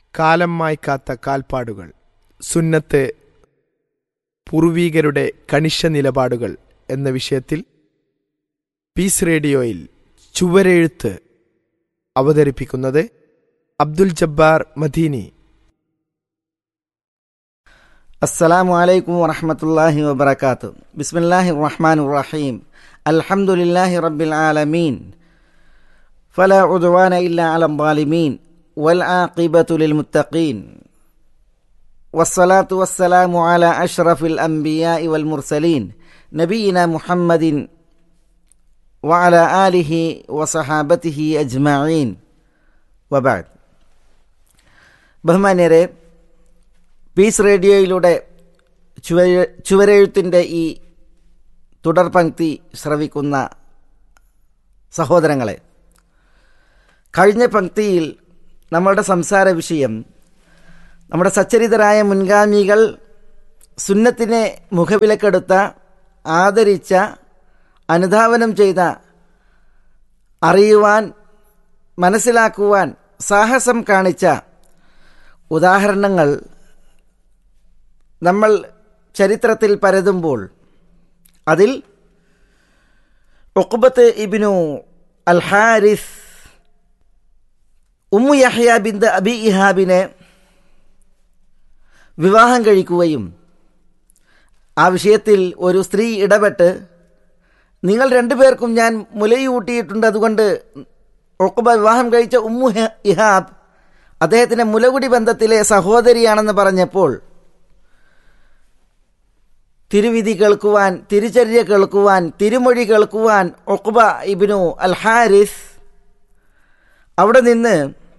കാലം മായ്ക്കാത്ത കാൽപ്പാടുകൾ സുന്നത്ത് പൂർവീകരുടെ കണിശ നിലപാടുകൾ എന്ന വിഷയത്തിൽ പീസ് റേഡിയോയിൽ ചുവരെഴുത്ത് അവതരിപ്പിക്കുന്നത് അബ്ദുൽ ജബ്ബാർ മദീനി السلام عليكم ورحمة الله وبركاته بسم الله الرحمن الرحيم الحمد لله رب العالمين فلا عدوان إلا على الظالمين والعاقبة للمتقين والصلاة والسلام على أشرف الأنبياء والمرسلين نبينا محمد وعلى آله وصحابته أجمعين وبعد ബഹുമാന്യരെ പീസ് റേഡിയോയിലൂടെ ചുവര ചുവരെഴുത്തിൻ്റെ ഈ തുടർ പങ്ക്തി ശ്രവിക്കുന്ന സഹോദരങ്ങളെ കഴിഞ്ഞ പങ്ക്തിയിൽ നമ്മളുടെ സംസാര വിഷയം നമ്മുടെ സച്ചരിതരായ മുൻഗാമികൾ സുന്നത്തിനെ മുഖവിലക്കെടുത്ത ആദരിച്ച അനുധാവനം ചെയ്ത അറിയുവാൻ മനസ്സിലാക്കുവാൻ സാഹസം കാണിച്ച ഉദാഹരണങ്ങൾ നമ്മൾ ചരിത്രത്തിൽ പരതുമ്പോൾ അതിൽ Uqbah ibn al Harith Umm Yahya bint Abi ഇഹാബിനെ വിവാഹം കഴിക്കുകയും ആ വിഷയത്തിൽ ഒരു സ്ത്രീ ഇടപെട്ട് നിങ്ങൾ രണ്ടുപേർക്കും ഞാൻ മുലയൂട്ടിയിട്ടുണ്ട് അതുകൊണ്ട് ഒക്കുബ വിവാഹം കഴിച്ച ഉമ്മു ഹ- ഇഹാബ് അദ്ദേഹത്തിൻ്റെ മുലകുടി ബന്ധത്തിലെ സഹോദരിയാണെന്ന് പറഞ്ഞപ്പോൾ തിരുവിധി കേൾക്കുവാൻ തിരുചര്യ കേൾക്കുവാൻ തിരുമൊഴി കേൾക്കുവാൻ ഒക്കുബ ഇബിനു അൽ ഹാരിസ് അവിടെ നിന്ന്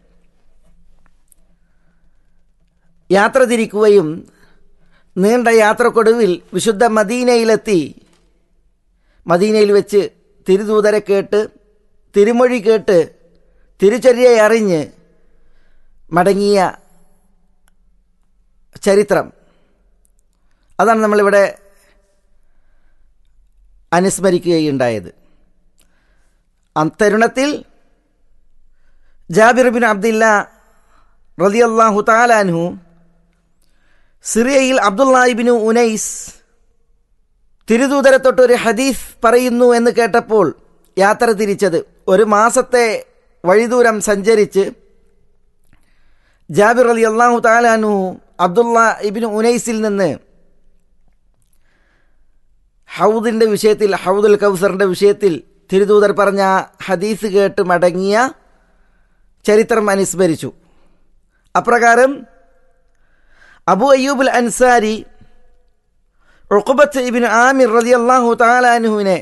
യാത്ര തിരിക്കുകയും നീണ്ട യാത്രക്കൊടുവിൽ വിശുദ്ധ മദീനയിലെത്തി മദീനയിൽ വെച്ച് തിരുദൂതരെ കേട്ട് തിരുമൊഴി കേട്ട് തിരുചര്യയെ അറിഞ്ഞ് മടങ്ങിയ ചരിത്രം അതാണ് നമ്മളിവിടെ അനുസ്മരിക്കുകയുണ്ടായത് അത്തരുണത്തിൽ ജാബിർ ബിൻ അബ്ദില്ല റളിയല്ലാഹു താലാൻഹു സിറിയയിൽ അബ്ദുല്ലാഹിബിനു ഉനൈസ് തിരുദൂതരെ തൊട്ടൊരു ഹദീസ് പറയുന്നു എന്ന് കേട്ടപ്പോൾ യാത്ര തിരിച്ചത് ഒരു മാസത്തെ വഴിദൂരം സഞ്ചരിച്ച് ജാബിർ അലി അള്ളാഹു താലാനു അബ്ദുള്ള ഇബിൻ ഉനൈസിൽ നിന്ന് ഹൗദിൻ്റെ വിഷയത്തിൽ ഹൗദുൽ കൗസറിൻ്റെ വിഷയത്തിൽ തിരുദൂതർ പറഞ്ഞ ആ ഹദീസ് കേട്ട് മടങ്ങിയ ചരിത്രം അനുസ്മരിച്ചു അപ്രകാരം അബു അയ്യൂബുൽ അൻസാരി ഉഖബത്ത് ഇബിൻ ആമിർ റതി അള്ളാഹു താലാനുവിനെ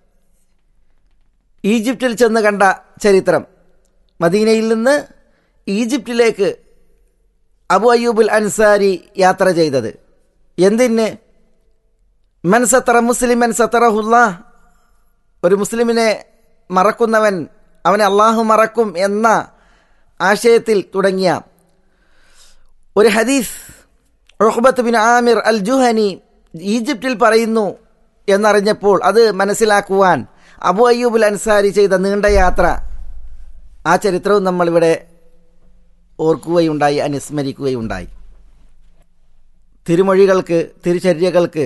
ഈജിപ്തിൽ ചെന്ന് കണ്ട ചരിത്രം മദീനയിൽ നിന്ന് ഈജിപ്തിലേക്ക് അബു അയ്യൂബുൽ അൻസാരി യാത്ര ചെയ്തത് എന്തിന് മൻ സത്തറ മുസ്ലിമൻ സത്തറഹുല്ല ഒരു മുസ്ലിമിനെ മറക്കുന്നവൻ അവനെ അള്ളാഹു മറക്കും എന്ന ആശയത്തിൽ തുടങ്ങിയ ഒരു ഹദീസ് Rahbat bin Amir al Juhani ഈജിപ്തിൽ പറയുന്നു എന്നറിഞ്ഞപ്പോൾ അത് മനസ്സിലാക്കുവാൻ അബു അയ്യൂബുൽ അൻസാരി ചെയ്ത നീണ്ട യാത്ര ആ ചരിത്രവും നമ്മളിവിടെ ഓർക്കുകയുണ്ടായി അനുസ്മരിക്കുകയുണ്ടായി തിരുമൊഴികൾക്ക് തിരുചര്യകൾക്ക്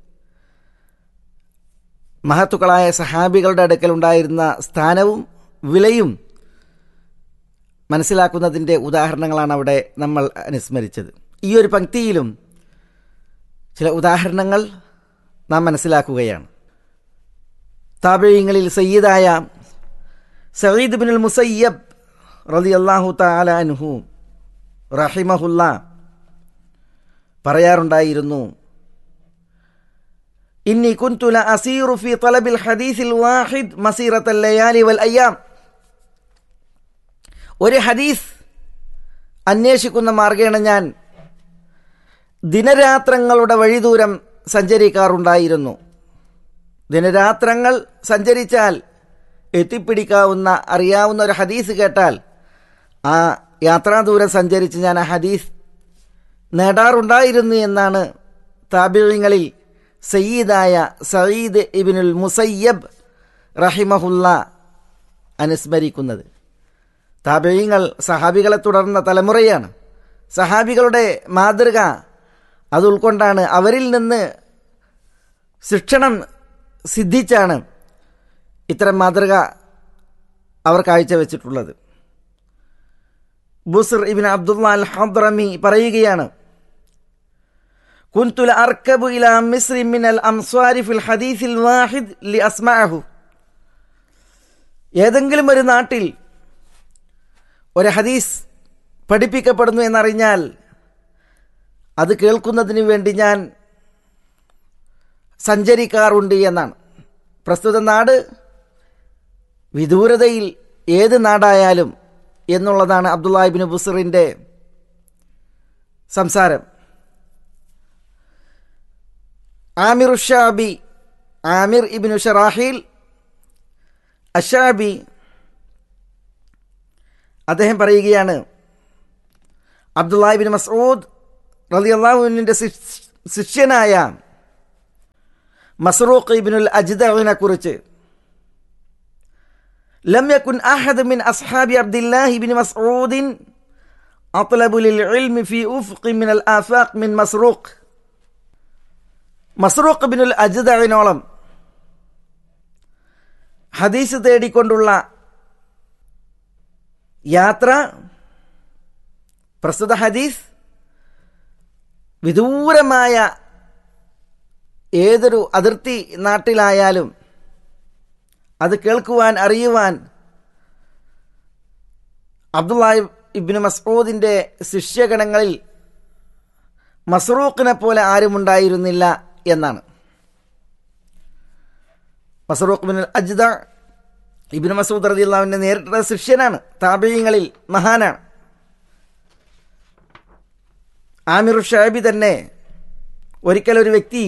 മഹത്തുക്കളായ സഹാബികളുടെ അടുക്കൽ ഉണ്ടായിരുന്ന സ്ഥാനവും വിലയും മനസ്സിലാക്കുന്നതിൻ്റെ ഉദാഹരണങ്ങളാണ് അവിടെ നമ്മൾ അനുസ്മരിച്ചത് ഈ ഒരു പങ്ക്തിയിലും ചില ഉദാഹരണങ്ങൾ നാം മനസ്സിലാക്കുകയാണ് താപഴയങ്ങളിൽ സയ്യിദായ സയ്യിദ് ബിനുൽ മുസയ്യബ് റലി അള്ളാഹു താലാൻഹു റഹിമഹുല്ല പറയാറുണ്ടായിരുന്നു ഇന്നി കുൻതുല അസീറു ഫി തലബിൽ ഹദീസിൽ വാഹിദ് മസീറത്തൽ ലയാലി വൽ അയ്യാം ഒരു ഹദീസ് അന്വേഷിക്കുന്ന മാർഗേണ ഞാൻ ദിനരാത്രങ്ങളുടെ വഴിദൂരം സഞ്ചരിക്കാറുണ്ടായിരുന്നു ദിനരാത്രങ്ങൾ സഞ്ചരിച്ചാൽ എത്തിപ്പിടിക്കാവുന്ന അറിയാവുന്ന ഒരു ഹദീസ് കേട്ടാൽ ആ യാത്രാദൂരം സഞ്ചരിച്ച് ഞാൻ ആ ഹദീസ് നേടാറുണ്ടായിരുന്നു എന്നാണ് താബിഴങ്ങളിൽ സയ്യിദായ സയ്യിദ് ഇബിനുൽ മുസയ്യബ് റഹിമഹുല്ല അനുസ്മരിക്കുന്നത് താബിഴങ്ങൾ സഹാബികളെ തുടർന്ന തലമുറയാണ് സഹാബികളുടെ മാതൃക അത് ഉൾക്കൊണ്ടാണ് അവരിൽ നിന്ന് ശിക്ഷണം സിദ്ധിച്ചാണ് ഇത്തരം മാതൃക അവർ കാഴ്ചവെച്ചിട്ടുള്ളത് ബുസർ ഇബിൻ അബ്ദുള്ള അൽ ഹദ്റമി പറയുകയാണ് كنت لأركب إلى مصر من الأمصار في الحديث الواحد لأسمعه ഏതെങ്കിലും ഒരു നാട്ടിൽ ഒരു ഹദീസ് പഠിപ്പിക്കപ്പെടുന്നു എന്നറിഞ്ഞാൽ അത് കേൾക്കുന്നതിന് വേണ്ടി ഞാൻ സഞ്ചരിക്കാറുണ്ട് എന്നാണ് പ്രസ്തുത നാട് വിദൂരതയിൽ ഏത് നാടായാലും എന്നുള്ളതാണ് അബ്ദുല്ലാഹിബിൻ ബുസറിൻ്റെ സംസാരം ആമിർ ഉഷാബി ആമിർ ഇബിൻ ഷറാഹിൽ അഷാബി അദ്ദേഹം പറയുകയാണ് അബ്ദുല്ലാഹിബിൻ മസൂദ് റലി അള്ളാഹുവിൻ്റെ ശിഷ്യനായ മസ്റൂഖ് ഇബിനുൽ അജ്ദവിനെ കുറിച്ച് لم يكن أحد من أصحاب عبد الله بن مسعود أطلب للعلم في أفق من الآفاق من مسروق മസ്റൂഖ് ബിനുൽ അജിദവിനോളം ഹദീസ് തേടിക്കൊണ്ടുള്ള യാത്ര പ്രസ്തുത ഹദീസ് വിദൂരമായ ഏതൊരു അതിർത്തി നാട്ടിലായാലും അത് കേൾക്കുവാൻ അറിയുവാൻ അബ്ദുല്ലാഹി ഇബിന് മസ്ഊദിൻ്റെ ശിഷ്യഗണങ്ങളിൽ മസ്റൂഖിനെ പോലെ ആരുമുണ്ടായിരുന്നില്ല എന്നാണ് മസറൂഖ് ബിൻ അജ്ദ ഇബിൻ മസൂദ് റതി അള്ളാഹുവിൻ്റെ നേരിട്ടുള്ള ശിഷ്യനാണ് താപീയങ്ങളിൽ മഹാനാണ് ആമിർ ഷാബി തന്നെ ഒരിക്കൽ ഒരു വ്യക്തി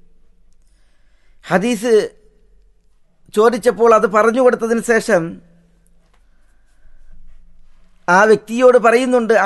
ഹദീസ് ചോദിച്ചപ്പോൾ അത് പറഞ്ഞു കൊടുത്തതിന് ശേഷം ആ വ്യക്തിയോട് പറയുന്നുണ്ട്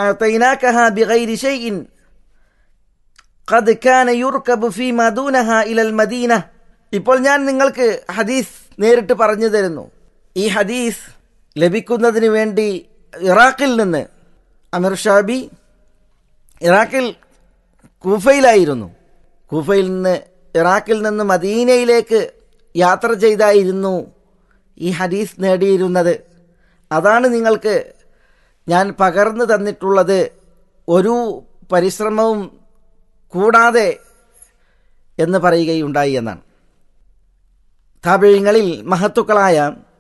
ഖദ് കാന യുർകബു ഫീ മദൂനഹ ഇലൽ മദീന ഇപ്പോൾ ഞാൻ നിങ്ങൾക്ക് ഹദീസ് നേരിട്ട് പറഞ്ഞു തരുന്നു ഈ ഹദീസ് ലഭിക്കുന്നതിന് വേണ്ടി ഇറാഖിൽ നിന്ന് അമീർ ഷാബി ഇറാഖിൽ കൂഫയിലായിരുന്നു കൂഫയിൽ നിന്ന് ഇറാഖിൽ നിന്ന് മദീനയിലേക്ക് യാത്ര ചെയ്തായിരുന്നു ഈ ഹദീസ് നേടിയിരുന്നത് അതാണ് നിങ്ങൾക്ക് ഞാൻ പകർന്നു തന്നിട്ടുള്ളത് ഒരു പരിശ്രമവും കൂടാതെ എന്ന് പറയുകയുണ്ടായി എന്നാണ് താപഴയങ്ങളിൽ മഹത്തുക്കളായ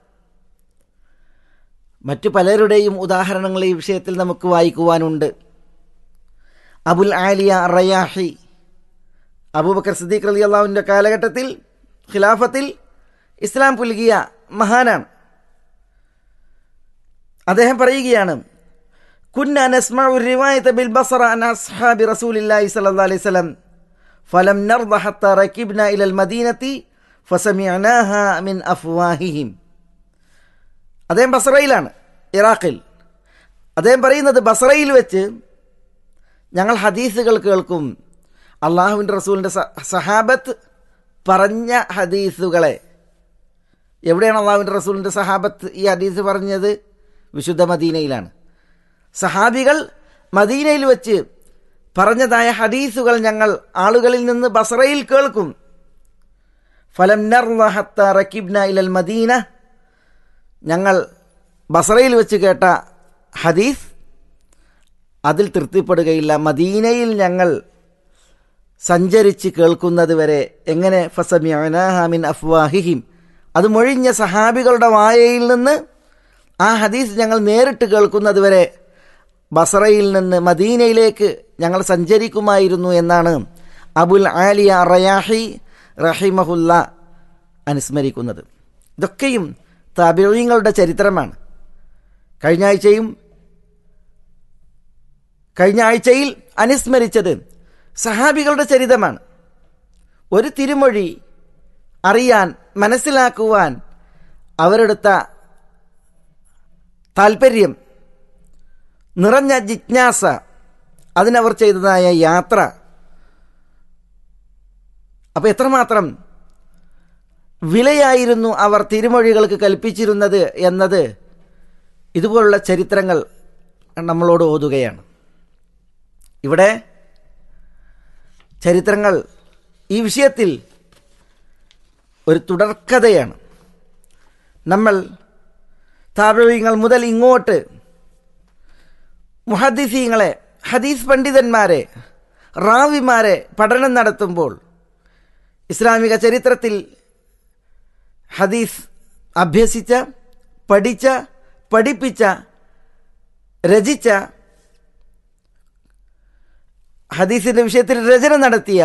മറ്റു പലരുടെയും ഉദാഹരണങ്ങൾ ഈ വിഷയത്തിൽ നമുക്ക് വായിക്കുവാനുണ്ട് അബുൽ ആലിയ റയാഹി അബൂബക്കർ സിദ്ദീഖ് അലി അള്ളാഹുവിൻ്റെ കാലഘട്ടത്തിൽ ഖിലാഫത്തിൽ ഇസ്ലാം പുൽകിയ മഹാനാണ് അദ്ദേഹം പറയുകയാണ് كنا نسمع الرواية بالبصرة عن أصحاب رسول الله صلى الله عليه وسلم فلم نرضى حتى ركبنا إلى المدينة فسمعناها من أفواههم അദ്ദേഹം ബസറയിലാണ് ഇറാഖിൽ അദ്ദേഹം പറയുന്നത് ബസറയിൽ വെച്ച് ഞങ്ങൾ ഹദീസുകൾ കേൾക്കും അള്ളാഹുവിൻ്റെ റസൂലിൻ്റെ സഹാബത്ത് പറഞ്ഞ ഹദീസുകളെ എവിടെയാണ് അള്ളാഹുവിൻ്റെ റസൂലിൻ്റെ സഹാബത്ത് ഈ ഹദീസ് പറഞ്ഞത് വിശുദ്ധ മദീനയിലാണ് സഹാബികൾ മദീനയിൽ വെച്ച് പറഞ്ഞതായ ഹദീസുകൾ ഞങ്ങൾ ആളുകളിൽ നിന്ന് ബസറയിൽ കേൾക്കും ഫലം നർഹത്ത റക്കിബ്ന ഇലൽ മദീന ഞങ്ങൾ ബസറയിൽ വെച്ച് കേട്ട ഹദീസ് അതിൽ തൃപ്തിപ്പെടുകയില്ല മദീനയിൽ ഞങ്ങൾ സഞ്ചരിച്ച് കേൾക്കുന്നത് വരെ എങ്ങനെ ഫസമിൻ അഫ്വാഹിഹിം അത് മൊഴിഞ്ഞ സഹാബികളുടെ വായയിൽ നിന്ന് ആ ഹദീസ് ഞങ്ങൾ നേരിട്ട് കേൾക്കുന്നത് വരെ ബസറയിൽ നിന്ന് മദീനയിലേക്ക് ഞങ്ങൾ സഞ്ചരിക്കുമായിരുന്നു എന്നാണ് അബുൽ ആലിയ റയാഹി റഹിമഹുല്ല അനുസ്മരിക്കുന്നത് ഇതൊക്കെയും താബിഴങ്ങളുടെ ചരിത്രമാണ് കഴിഞ്ഞ ആഴ്ചയും കഴിഞ്ഞ ആഴ്ചയിൽ അനുസ്മരിച്ചത് സഹാബികളുടെ ചരിതമാണ് ഒരു തിരുമൊഴി അറിയാൻ മനസ്സിലാക്കുവാൻ അവരെടുത്ത താല്പര്യം നിറഞ്ഞ ജിജ്ഞാസ അതിനവർ ചെയ്തതായ യാത്ര അപ്പോൾ എത്രമാത്രം വിലയായിരുന്നു അവർ തിരുമൊഴികൾക്ക് കൽപ്പിച്ചിരുന്നത് എന്നത് ഇതുപോലുള്ള ചരിത്രങ്ങൾ നമ്മളോട് ഓതുകയാണ് ഇവിടെ ചരിത്രങ്ങൾ ഈ വിഷയത്തിൽ ഒരു തുടർക്കഥയാണ് നമ്മൾ താപവ്യങ്ങൾ മുതൽ ഇങ്ങോട്ട് മുഹദ്ദിസീങ്ങളെ ഹദീസ് പണ്ഡിതന്മാരെ റാവിമാരെ പഠനം നടത്തുമ്പോൾ ഇസ്ലാമിക ചരിത്രത്തിൽ ഹദീസ് അഭ്യസിച്ച പഠിച്ച പഠിപ്പിച്ച രചിച്ച ഹദീസിന്റെ വിഷയത്തിൽ രചന നടത്തിയ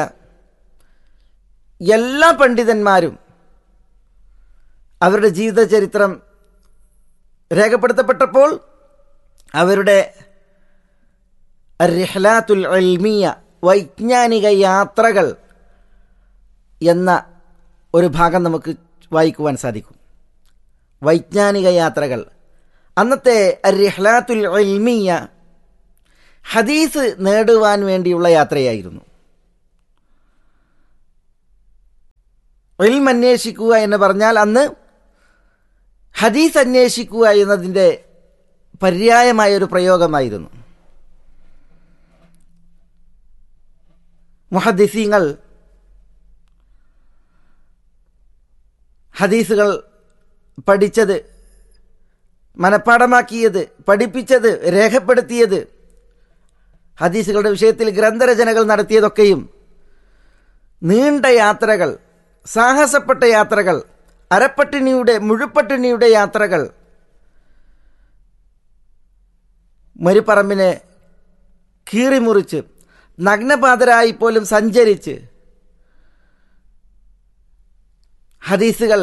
എല്ലാ പണ്ഡിതന്മാരും അവരുടെ ജീവിത ചരിത്രം രേഖപ്പെടുത്തപ്പെട്ടപ്പോൾ അവരുടെ റിഹ്ലാത്തുൽ അൽമിയ വൈജ്ഞാനിക യാത്രകൾ എന്ന ഒരു ഭാഗം നമുക്ക് വായിക്കുവാൻ സാധിക്കും വൈജ്ഞാനിക യാത്രകൾ അന്നത്തെ റിഹ്ലാത്തുൽ അൽമിയ ഹദീസ് നേടുവാൻ വേണ്ടിയുള്ള യാത്രയായിരുന്നു ഇൽം അന്വേഷിക്കുക എന്ന് പറഞ്ഞാൽ അന്ന് ഹദീസ് അന്വേഷിക്കുക എന്നതിൻ്റെ പര്യായമായ ഒരു പ്രയോഗമായിരുന്നു മുഹദ്ദിസീങ്ങൾ ഹദീസുകൾ പഠിച്ചത് മനഃപ്പാടമാക്കിയത് പഠിപ്പിച്ചത് രേഖപ്പെടുത്തിയത് ഹദീസുകളുടെ വിഷയത്തിൽ ഗ്രന്ഥരചനകൾ നടത്തിയതൊക്കെയും നീണ്ട യാത്രകൾ സാഹസപ്പെട്ട യാത്രകൾ അരപ്പട്ടിണിയുടെ മുഴുപ്പട്ടിണിയുടെ യാത്രകൾ മരുപ്പറമ്പിനെ കീറിമുറിച്ച് നഗ്നപാതരായി പോലും സഞ്ചരിച്ച് ഹദീസുകൾ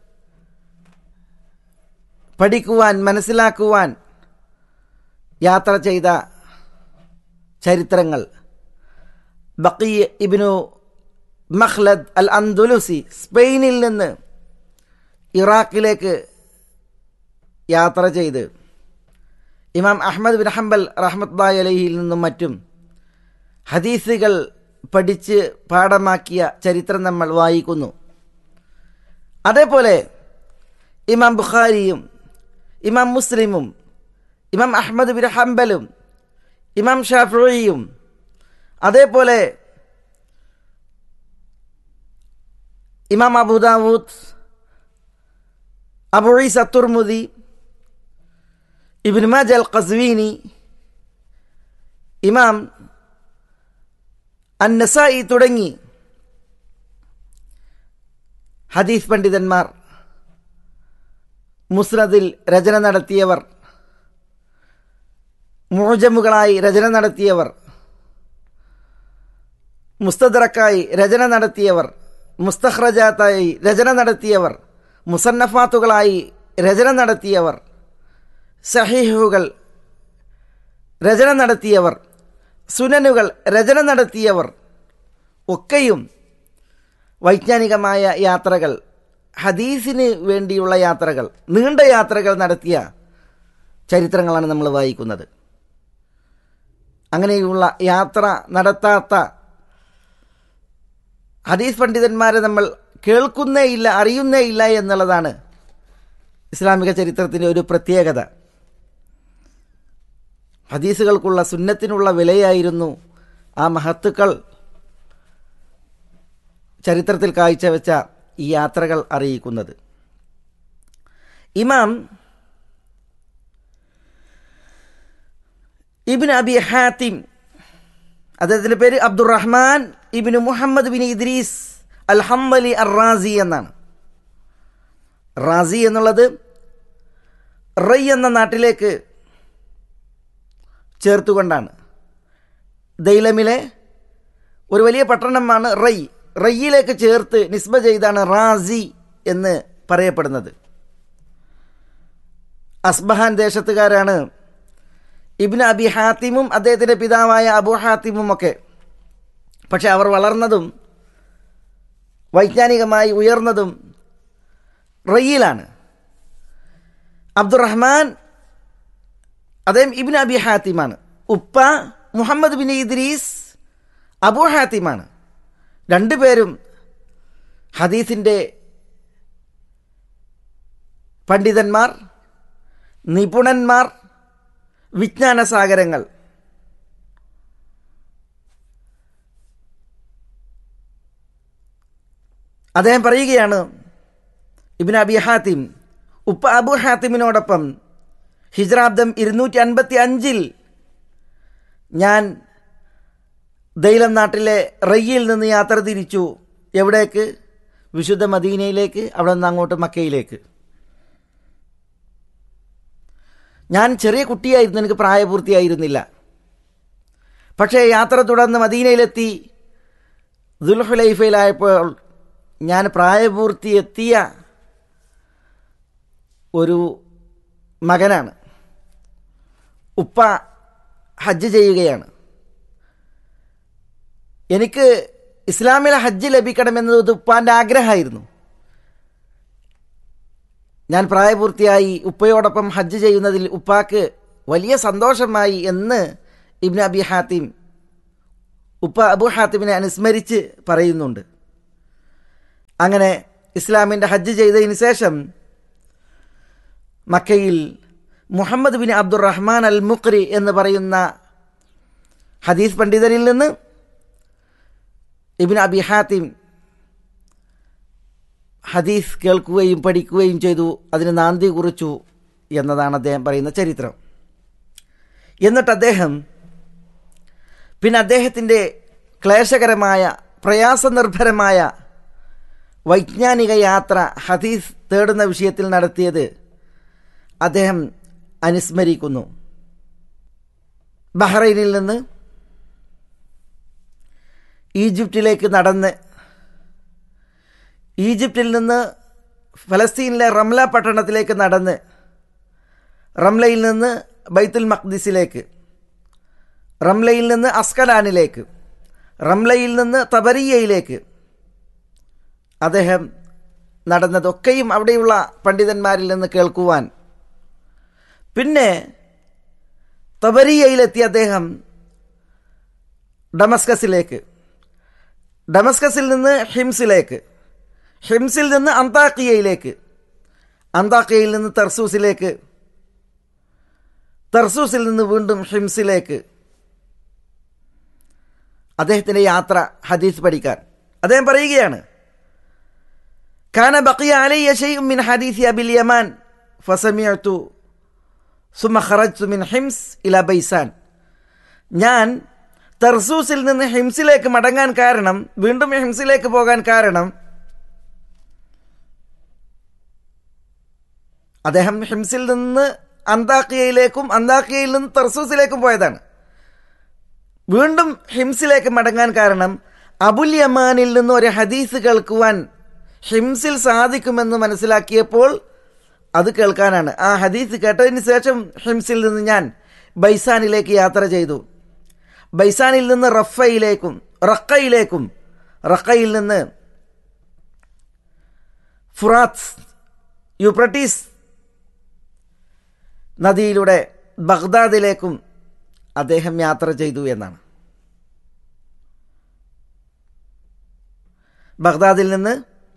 പഠിക്കുവാൻ മനസ്സിലാക്കുവാൻ യാത്ര ചെയ്ത ചരിത്രങ്ങൾ ബക്കി ഇബിനു മഹ്ലദ് അൽ അന്ദുലുസി സ്പെയിനിൽ നിന്ന് ഇറാഖിലേക്ക് യാത്ര ചെയ്ത് ഇമാം അഹമ്മദ് ബിൻ ഹംബൽ റഹ്മത്ലായി അലഹിയിൽ നിന്നും മറ്റും ഹദീസുകൾ പഠിച്ച് പാഠമാക്കിയ ചരിത്രം നമ്മൾ വായിക്കുന്നു അതേപോലെ ഇമാം ബുഖാരിയും ഇമാം മുസ്ലിമും ഇമാം അഹമ്മദ് ബിൻ ഹംബലും ഇമാം ഷാഫിയും അതേപോലെ ഇമാം അബുദാവൂദ് അബുഈസ് അത്തുർമുദി ഇബിൻ മാജ് അൽ ഖസ്വീനി ഇമാം അന്നസായി തുടങ്ങി ഹദീസ് പണ്ഡിതന്മാർ മുസ്നദിൽ രചന നടത്തിയവർ മോജമുകളായി രചന നടത്തിയവർ മുസ്തദറക്കായി രചന നടത്തിയവർ മുസ്തഖ്റജാത്തായി രചന നടത്തിയവർ മുസന്നഫാത്തുകളായി രചന നടത്തിയവർ സഹീഹുകൾ രചന നടത്തിയവർ സുനനുകൾ രചന നടത്തിയവർ ഒക്കെയും വൈജ്ഞാനികമായ യാത്രകൾ ഹദീസിന് വേണ്ടിയുള്ള യാത്രകൾ നീണ്ട യാത്രകൾ നടത്തിയ ചരിത്രങ്ങളാണ് നമ്മൾ വായിക്കുന്നത് അങ്ങനെയുള്ള യാത്ര നടത്താത്ത ഹദീസ് പണ്ഡിതന്മാരെ നമ്മൾ കേൾക്കുന്നേ ഇല്ല അറിയുന്നേ ഇല്ല എന്നുള്ളതാണ് ഇസ്ലാമിക ചരിത്രത്തിൻ്റെ ഒരു പ്രത്യേകത ഹദീസുകൾക്കുള്ള സുന്നത്തിനുള്ള വിലയായിരുന്നു ആ മഹത്തുക്കൾ ചരിത്രത്തിൽ കാഴ്ചവെച്ച ഈ യാത്രകൾ അറിയിക്കുന്നത് ഇമാം ഇബിൻ അബി ഹാത്തിം അദ്ദേഹത്തിൻ്റെ പേര് Abdurrahman ibn Muhammad bin Idris al Hanbali ar Razi എന്നാണ് റാസി എന്നുള്ളത് റൈ എന്ന നാട്ടിലേക്ക് ചേർത്തുകൊണ്ടാണ് ദൈലമിലെ ഒരു വലിയ പട്ടണമാണ് റൈ റയ്യിലേക്ക് ചേർത്ത് നിസ്ബ ചെയ്താണ് റാസി എന്ന് പറയപ്പെടുന്നത് അസ്ബഹാൻ ദേശത്തുകാരാണ് ഇബിൻ അബി ഹാത്തിമും അദ്ദേഹത്തിൻ്റെ പിതാവായ അബു ഹാത്തിമും ഒക്കെ പക്ഷെ അവർ വളർന്നതും വൈജ്ഞാനികമായി ഉയർന്നതും റയ്യിലാണ് അബ്ദുറഹ്മാൻ അദ്ദേഹം ഇബിൻ അബി ഹാത്തിമാണ് ഉപ്പ മുഹമ്മദ് ബിൻ ഇദ്രീസ് അബു ഹാത്തിമാണ് രണ്ടുപേരും ഹദീസിൻ്റെ പണ്ഡിതന്മാർ നിപുണന്മാർ വിജ്ഞാന സാഗരങ്ങൾ അദ്ദേഹം പറയുകയാണ് ഇബിൻ അബി ഹാത്തിം ഉപ്പ അബു ഹാത്തിമിനോടൊപ്പം ഹിജ്രാബ്ദം ഇരുന്നൂറ്റി അൻപത്തി അഞ്ചിൽ ഞാൻ ദൈലം നാട്ടിലെ റയ്യിൽ നിന്ന് യാത്ര തിരിച്ചു എവിടേക്ക് വിശുദ്ധ മദീനയിലേക്ക് അവിടെ നിന്ന് അങ്ങോട്ട് മക്കയിലേക്ക് ഞാൻ ചെറിയ കുട്ടിയായിരുന്നു എനിക്ക് പ്രായപൂർത്തിയായിരുന്നില്ല പക്ഷേ യാത്ര തുടർന്ന് മദീനയിലെത്തി ദുൽഹുലൈഫയിലായപ്പോൾ ഞാൻ പ്രായപൂർത്തി എത്തിയ ഒരു മകനാണ് ഉപ്പ ഹജ്ജ് ചെയ്യുകയാണ് എനിക്ക് ഇസ്ലാമിലെ ഹജ്ജ് ലഭിക്കണമെന്നത് ഉപ്പാൻ്റെ ആഗ്രഹമായിരുന്നു ഞാൻ പ്രായപൂർത്തിയായി ഉപ്പയോടൊപ്പം ഹജ്ജ് ചെയ്യുന്നതിൽ ഉപ്പാക്ക് വലിയ സന്തോഷമായി എന്ന് ഇബ്ന അബി ഹാത്തിം ഉപ്പ അബു ഹാത്തിമിനെ അനുസ്മരിച്ച് പറയുന്നുണ്ട് അങ്ങനെ ഇസ്ലാമിൻ്റെ ഹജ്ജ് ചെയ്തതിന് ശേഷം മക്കയിൽ Muhammad bin Abdurrahman al Muqri എന്ന് പറയുന്ന ഹദീസ് പണ്ഡിതരിൽ നിന്ന് ഇബിൻ അബി ഹാത്തിം ഹദീസ് കേൾക്കുകയും പഠിക്കുകയും ചെയ്തു അതിന് നാന്തി കുറിച്ചു എന്നതാണ് അദ്ദേഹം പറയുന്ന ചരിത്രം എന്നിട്ട് അദ്ദേഹം പിന്നെ അദ്ദേഹത്തിൻ്റെ ക്ലേശകരമായ പ്രയാസനിർഭരമായ വൈജ്ഞാനിക യാത്ര ഹദീസ് തേടുന്ന വിഷയത്തിൽ നടത്തിയത് അദ്ദേഹം അനുസ്മരിക്കുന്നു ബഹ്റൈനിൽ നിന്ന് ഈജിപ്തിലേക്ക് നടന്ന് ഈജിപ്തിൽ നിന്ന് ഫലസ്തീനിലെ റംല പട്ടണത്തിലേക്ക് നടന്ന് റംലയിൽ നിന്ന് ബൈത്തുൽ മഖ്ദിസിലേക്ക് റംലയിൽ നിന്ന് അസ്കലാനിലേക്ക് റംലയിൽ നിന്ന് തബരിയയിലേക്ക് അദ്ദേഹം നടന്നതൊക്കെയും അവിടെയുള്ള പണ്ഡിതന്മാരിൽ നിന്ന് കേൾക്കുവാൻ പിന്നെ തബരിയയിലെത്തിയ അദ്ദേഹം ഡമസ്കസിലേക്ക് ഡമസ്കസിൽ നിന്ന് ഹിംസിലേക്ക് ഹിംസിൽ നിന്ന് അന്താക്കിയയിലേക്ക് അന്താക്കിയയിൽ നിന്ന് തെർസൂസിലേക്ക് തെർസൂസിൽ നിന്ന് വീണ്ടും ഹിംസിലേക്ക് അദ്ദേഹത്തിൻ്റെ യാത്ര ഹദീസ് പഠിക്കാൻ അദ്ദേഹം പറയുകയാണ് കാന ബക്കിയ അലയ്യ ഷെയ്ഉം മിൻ ഹദീസി അബിൽ യമാൻ ഫസമിയത്തു സുമ ഖറജ്തു മിൻ ഹിംസ് ഇല ബൈസാൻ ഞാൻ തെർസൂസിൽ നിന്ന് ഹിംസിലേക്ക് മടങ്ങാൻ കാരണം വീണ്ടും ഹിംസിലേക്ക് പോകാൻ കാരണം അദ്ദേഹം ഹിംസിൽ നിന്ന് അന്താക്കിയയിലേക്കും അന്താക്കിയയിൽ നിന്ന് തെർസൂസിലേക്കും പോയതാണ് വീണ്ടും ഹിംസിലേക്ക് മടങ്ങാൻ കാരണം അബുൽ യമാനിൽ നിന്ന് ഒരു ഹദീസ് കേൾക്കുവാൻ ഹിംസിൽ സാധിക്കുമെന്ന് മനസ്സിലാക്കിയപ്പോൾ അത് കേൾക്കാനാണ് ആ ഹദീസ് കേട്ടതിന് ശേഷം ഹിംസിൽ നിന്ന് ഞാൻ ബൈസാനിലേക്ക് യാത്ര ചെയ്തു ബൈസാനിൽ നിന്ന് റഫയിലേക്കും റക്കയിലേക്കും റക്കയിൽ നിന്ന് ഫുറാത്ത് യുപ്രട്ടീസ് നദിയിലൂടെ ബഗ്ദാദിലേക്കും അദ്ദേഹം യാത്ര ചെയ്തു എന്നാണ് ബഗ്ദാദിൽ നിന്ന്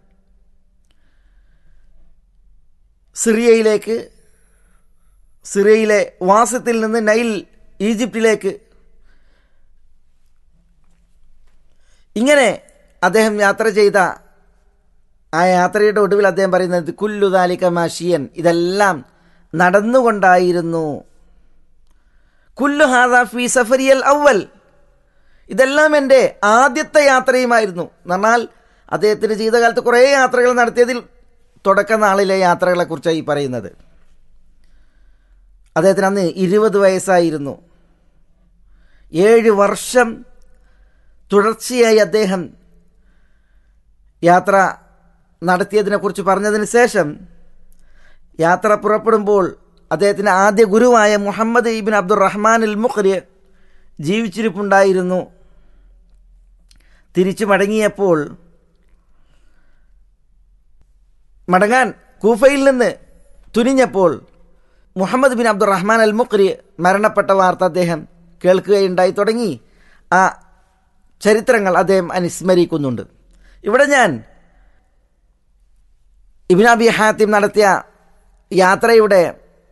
സിറിയയിലേക്ക് സിറിയയിലെ വാസത്തിൽ നിന്ന് നൈൽ ഈജിപ്തിലേക്ക് ഇങ്ങനെ അദ്ദേഹം യാത്ര ചെയ്ത ആ യാത്രയുടെ ഒടുവിൽ അദ്ദേഹം പറയുന്നത് കുല്ലുദാലിക മാഷിയൻ ഇതെല്ലാം നടന്നുകൊണ്ടായിരുന്നു കുല്ലു ഹാദ ഫി സഫരിയൽ അവൽ ഇതെല്ലാം എൻ്റെ ആദ്യത്തെ യാത്രയുമായിരുന്നു എന്നാൽ അദ്ദേഹത്തിൻ്റെ ജീവിതകാലത്ത് കുറേ യാത്രകൾ നടത്തിയതിൽ തുടക്ക നാളിലെ യാത്രകളെക്കുറിച്ചാണ് ഈ പറയുന്നത് അദ്ദേഹത്തിന് അന്ന് ഇരുപത് വയസ്സായിരുന്നു ഏഴ് വർഷം തുടർച്ചയായി അദ്ദേഹം യാത്ര നടത്തിയതിനെക്കുറിച്ച് പറഞ്ഞതിന് ശേഷം യാത്ര പുറപ്പെടുമ്പോൾ അദ്ദേഹത്തിൻ്റെ ആദ്യ ഗുരുവായ മുഹമ്മദ് ഇബിൻ അബ്ദുറഹ്മാൻ അൽ മുഖ്രി ജീവിച്ചിരിപ്പുണ്ടായിരുന്നു തിരിച്ചു മടങ്ങിയപ്പോൾ മടങ്ങാൻ കൂഫയിൽ നിന്ന് തുനിഞ്ഞപ്പോൾ Muhammad bin Abdurrahman al Muqri മരണപ്പെട്ട വാർത്ത അദ്ദേഹം കേൾക്കുകയുണ്ടായി തുടങ്ങി ആ ചരിത്രങ്ങൾ അദ്ദേഹം അനുസ്മരിക്കുന്നുണ്ട് ഇവിടെ ഞാൻ ഇബിൻ അബി ഹാത്തിം നടത്തിയ യാത്രയുടെ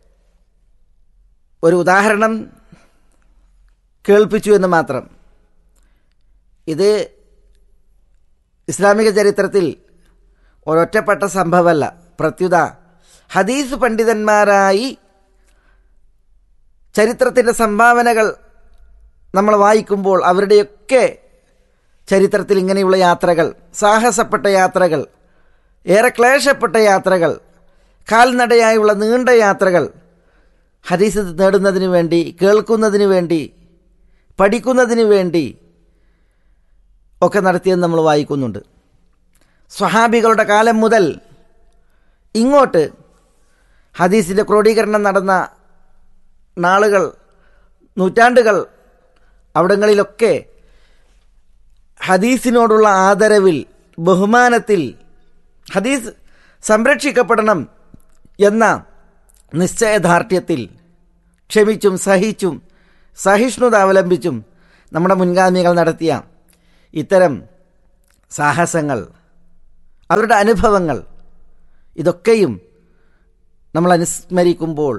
ഒരു ഉദാഹരണം കേൾപ്പിച്ചു എന്ന് മാത്രം ഇത് ഇസ്ലാമിക ചരിത്രത്തിൽ ഒരൊറ്റപ്പെട്ട സംഭവമല്ല പ്രത്യുത ഹദീസ് പണ്ഡിതന്മാരായി ചരിത്രത്തിൻ്റെ സംഭാവനകൾ നമ്മൾ വായിക്കുമ്പോൾ അവരുടെയൊക്കെ ചരിത്രത്തിൽ ഇങ്ങനെയുള്ള യാത്രകൾ സാഹസപ്പെട്ട യാത്രകൾ ഏറെ ക്ലേശപ്പെട്ട യാത്രകൾ കാൽനടയായുള്ള നീണ്ട യാത്രകൾ ഹദീസ് നേടുന്നതിന് വേണ്ടി കേൾക്കുന്നതിന് വേണ്ടി പഠിക്കുന്നതിന് വേണ്ടി ഒക്കെ നടത്തിയെന്ന് നമ്മൾ വായിക്കുന്നുണ്ട് സ്വഹാബികളുടെ കാലം മുതൽ ഇങ്ങോട്ട് ഹദീസിൻ്റെ ക്രോഡീകരണം നടന്ന നാളുകൾ നൂറ്റാണ്ടുകൾ അവിടങ്ങളിലൊക്കെ ഹദീസിനോടുള്ള ആദരവിൽ ബഹുമാനത്തിൽ ഹദീസ് സംരക്ഷിക്കപ്പെടണം എന്ന നിശ്ചയദാർഢ്യത്തിൽ ക്ഷമിച്ചും സഹിച്ചും സഹിഷ്ണുത അവലംബിച്ചും നമ്മുടെ മുൻഗാമികൾ നടത്തിയ ഇത്തരം സാഹസങ്ങൾ അവരുടെ അനുഭവങ്ങൾ ഇതൊക്കെയും നമ്മൾ അനുസ്മരിക്കുമ്പോൾ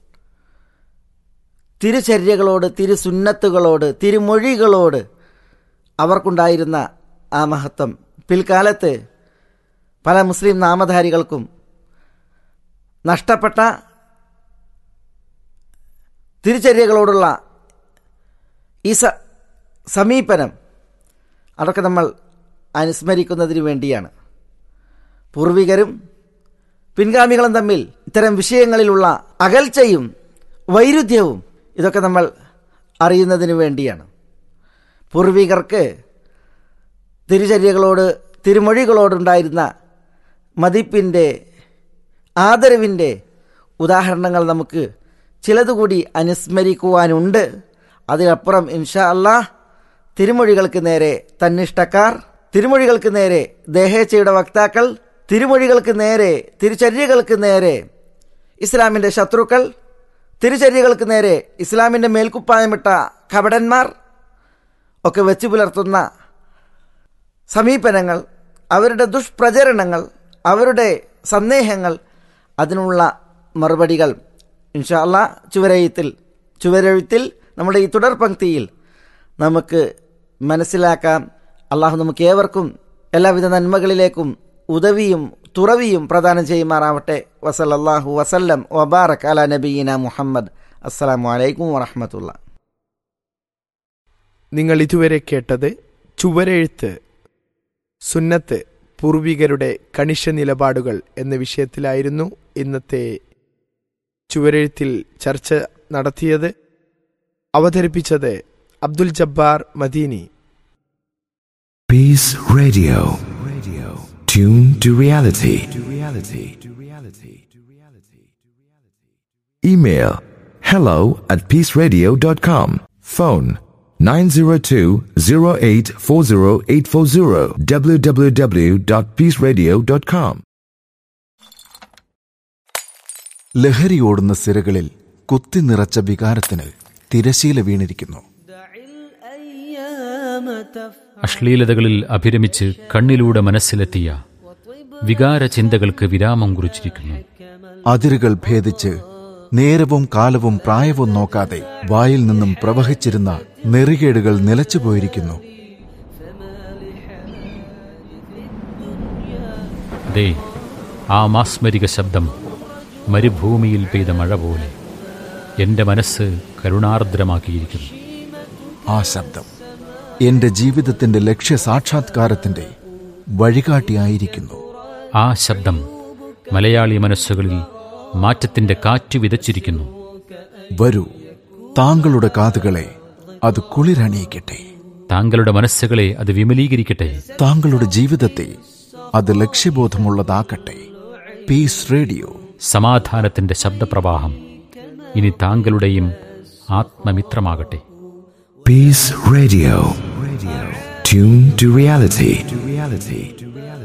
തിരുചര്യകളോട് തിരുസുന്നത്തുകളോട് തിരുമൊഴികളോട് അവർക്കുണ്ടായിരുന്ന ആ മഹത്വം പിൽക്കാലത്ത് പല മുസ്ലിം നാമധാരികൾക്കും നഷ്ടപ്പെട്ട തിരുചര്യകളോടുള്ള ഈ സ സമീപനം അതൊക്കെ നമ്മൾ അനുസ്മരിക്കുന്നതിന് വേണ്ടിയാണ് പൂർവികരും പിൻഗാമികളും തമ്മിൽ ഇത്തരം വിഷയങ്ങളിലുള്ള അകൽച്ചയും വൈരുദ്ധ്യവും ഇതൊക്കെ നമ്മൾ അറിയുന്നതിന് വേണ്ടിയാണ് പൂർവികർക്ക് തിരുചര്യകളോട് തിരുമൊഴികളോടുണ്ടായിരുന്ന മതിപ്പിൻ്റെ ആദരവിൻ്റെ ഉദാഹരണങ്ങൾ നമുക്ക് ചിലതുകൂടി അനുസ്മരിക്കുവാനുണ്ട് അതിനപ്പുറം ഇൻഷാ അല്ലാഹ് തിരുമൊഴികൾക്ക് നേരെ തന്നിഷ്ടക്കാർ തിരുമൊഴികൾക്ക് നേരെ ദേഹേച്ഛയുടെ വക്താക്കൾ തിരുമൊഴികൾക്ക് നേരെ തിരുചര്യകൾക്ക് നേരെ ഇസ്ലാമിൻ്റെ ശത്രുക്കൾ തിരുചര്യകൾക്ക് നേരെ ഇസ്ലാമിൻ്റെ മേൽക്കുപ്പായമിട്ട കപടന്മാർ ഒക്കെ വെച്ചു പുലർത്തുന്ന സമീപനങ്ങൾ അവരുടെ ദുഷ്പ്രചരണങ്ങൾ അവരുടെ സന്ദേഹങ്ങൾ അതിനുള്ള മറുപടികൾ ഇൻഷാല്ല ചുവരെഴുത്തിൽ ചുവരെഴുത്തിൽ നമ്മുടെ ഈ തുടർ പങ്ക്തിയിൽ നമുക്ക് മനസ്സിലാക്കാം അള്ളാഹു നമുക്ക് ഏവർക്കും എല്ലാവിധ നന്മകളിലേക്കും ഉദവിയും തുറവിയും പ്രദാനം ചെയ്യുമാറാവട്ടെ വസലല്ലാഹു വസല്ലം വബാറക് അല നബീന മുഹമ്മദ് അസ്സലാമു അലൈക്കും വറഹമത്തുള്ള നിങ്ങൾ ഇതുവരെ കേട്ടത് ചുവരെഴുത്ത് സുന്നത്ത് പൂർവികരുടെ കണിശ നിലപാടുകൾ എന്ന വിഷയത്തിലായിരുന്നു ഇന്നത്തെ ചുവരെഴുത്തിൽ ചർച്ച നടത്തിയത് അവതരിപ്പിച്ചത് Abdul Jabbar Madeeni Peace Radio. Radio. Tune to reality. To reality. To reality. To reality. Email hello at peaceradio.com. Phone 902-0840840 www.peaceradio.com. ലഹരിയോടുന്ന സിരകളിൽ കുത്തി നിറച്ച വികാരത്തിന് തിരശീല വീണിരിക്കുന്നു അശ്ലീലതകളിൽ അഭിരമിച്ച് കണ്ണിലൂടെ മനസ്സിലെത്തിയ വികാര ചിന്തകൾക്ക് വിരാമം കുറിച്ചിരിക്കുന്നു അതിരുകൾ ഭേദിച്ച് നേരവും കാലവും പ്രായവും നോക്കാതെ വായിൽ നിന്നും പ്രവഹിച്ചിരുന്ന നെറികേടുകൾ നിലച്ചുപോയിരിക്കുന്നു അതെ ആ മാസ്മരിക ശബ്ദം മരുഭൂമിയിൽ പെയ്ത മഴ പോലെ എൻ്റെ മനസ്സ് കരുണാർദ്രമാക്കിയിരിക്കുന്നു ആ ശബ്ദം എന്റെ ജീവിതത്തിന്റെ ലക്ഷ്യ സാക്ഷാത്കാരത്തിന്റെ വഴികാട്ടിയായിരിക്കുന്നു ആ ശബ്ദം മലയാളി മനസ്സുകളിൽ മാറ്റത്തിൻ്റെ കാറ്റ് വിതച്ചിരിക്കുന്നു വരൂ താങ്കളുടെ കാതുകളെ അത് കുളിരണിയിക്കട്ടെ താങ്കളുടെ മനസ്സുകളെ അത് വിമലീകരിക്കട്ടെ താങ്കളുടെ ജീവിതത്തെ അത് ലക്ഷ്യബോധമുള്ളതാക്കട്ടെ പീസ് റേഡിയോ സമാധാനത്തിൻ്റെ ശബ്ദപ്രവാഹം ഇനി താങ്കളുടെയും ആത്മമിത്രമാകട്ടെ Peace Radio. Radio. Tune to reality. To reality. To